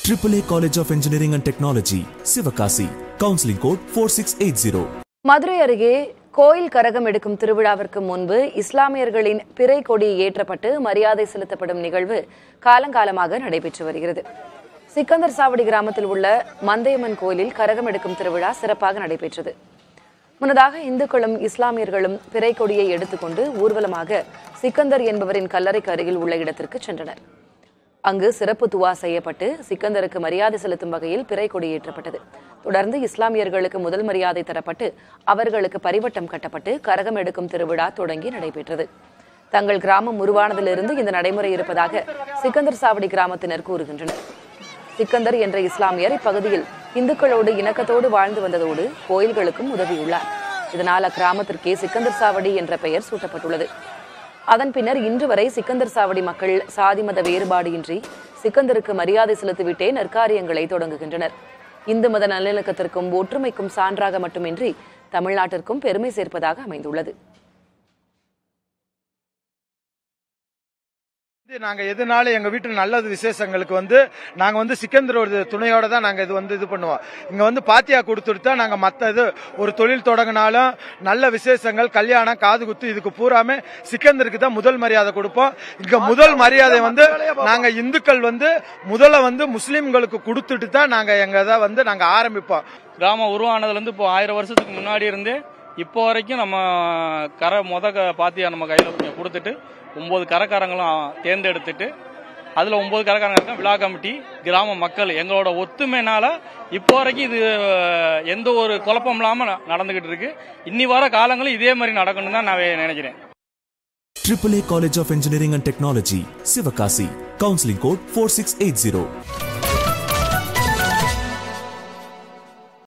AAA College of Engineering and Technology, Sivakasi. Counseling code 4680. Madurai அருகே கோயில் கரகம் எடுக்கும் திருவிழாவிற்கு முன்பு இஸ்லாமியர்களின் பிறை கொடி ஏற்றப்பட்டு மரியாதை செலுத்தப்படும் நிகழ்வு காலங்காலமாக நடைபெற்று வருகிறது சிக்கந்தர் சாவடி கிராமத்தில் உள்ள மந்தையம்மன் கோயிலில் கரகம் எடுக்கும் திருவிழா சிறப்பாக நடைபெற்றது முன்னதாக இந்துக்களும் இஸ்லாமியர்களும் பிறை கொடியை எடுத்துக்கொண்டு ஊர்வலமாக சிக்கந்தர் என்பவரின் கல்லறைக்கு அருகில் உள்ள இடத்திற்கு சென்றனர் அங்கு சிறப்பு துவா செய்யப்பட்டு சிக்கந்தருக்கு மரியாதை செலுத்தும் வகையில் பிறை கொடி ஏற்றப்பட்டது தொடர்ந்து இஸ்லாமியர்களுக்கு முதல் மரியாதை தரப்பட்டு அவர்களுக்கு பரிவட்டம் கட்டப்பட்டு கரகம் எடுக்கும் திருவிழா தொடங்கி நடைபெற்றது தங்கள் கிராமம் உருவானதிலிருந்து இந்த நடைமுறை இருப்பதாக சிக்கந்தர் சாவடி கிராமத்தினர் கூறுகின்றனர் சிக்கந்தர் என்ற இஸ்லாமியர் இப்பகுதியில் இந்துக்களோடு இணக்கத்தோடு வாழ்ந்து வந்ததோடு கோயில்களுக்கும் உதவியுள்ளார் இதனால் அக்கிராமத்திற்கே சிக்கந்தர் சாவடி என்ற பெயர் சூட்டப்பட்டுள்ளது அதன் பின்னர் இன்று வரை சிக்கந்தர் சாவடி மக்கள் சாதி மத வேறுபாடு இன்றி சிக்கந்தருக்கு மரியாதை செலுத்திவிட்டே நற்காரியங்களை தொடங்குகின்றனர் இந்து மத நல்லிணக்கத்திற்கும் ஒற்றுமைக்கும் சான்றாக மட்டுமின்றி தமிழ்நாட்டிற்கும் பெருமை சேர்ப்பதாக அமைந்துள்ளது இது நாங்க எதுனாலும் எங்க வீட்டு நல்லது விசேஷங்களுக்கு வந்து நாங்க வந்து சிக்கந்தரோட துணையோட தான் நாங்க இது வந்து இது பண்ணுவோம் இங்க வந்து பாத்தியா கொடுத்துட்டு தான் நாங்க மத்த இது ஒரு தொழில் தொடங்கினாலும் நல்ல விசேஷங்கள் கல்யாணம் காது குத்து இதுக்கு பூராமே சிக்கந்தருக்கு தான் முதல் மரியாதை கொடுப்போம் இங்க முதல் மரியாதை வந்து நாங்க இந்துக்கள் வந்து முதல்ல வந்து முஸ்லிம்களுக்கு கொடுத்துட்டு தான் நாங்க எங்க இதை வந்து நாங்க ஆரம்பிப்போம் கிராமம் உருவானதுலேருந்து இப்போ ஆயிரம் வருஷத்துக்கு முன்னாடி இருந்து இப்போ வரைக்கும் நம்ம கரை முத க- பாத்தியா நம்ம கையில் கொஞ்சம் கொடுத்துட்டு ஒன்பது கரைக்காரங்களும் தேர்ந்தெடுத்துட்டு அதில் ஒன்பது கரைக்காரங்க இருக்க விழா கமிட்டி கிராம மக்கள் எங்களோட ஒத்துமைனால இப்போ வரைக்கும் இது எந்த ஒரு குழப்பம் இல்லாமல் நடந்துகிட்டு இருக்கு இன்னி வர காலங்களும் இதே மாதிரி நடக்கணும்னு தான் நான் நினைக்கிறேன் AAA College of Engineering and Technology, Sivakasi. Counseling code 4680.